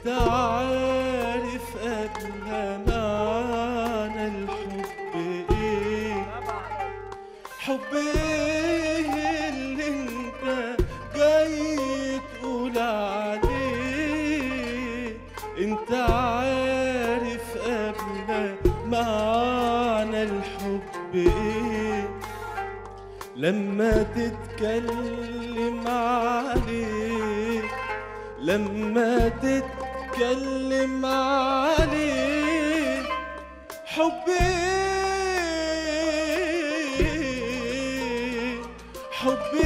انت عارف قبلها معنى الحب ايه حب ايه اللي انت جاي تقول عليه انت عارف قبلها معنى الحب ايه لما تتكلم عليه لما تتكلم عليه حبي حبي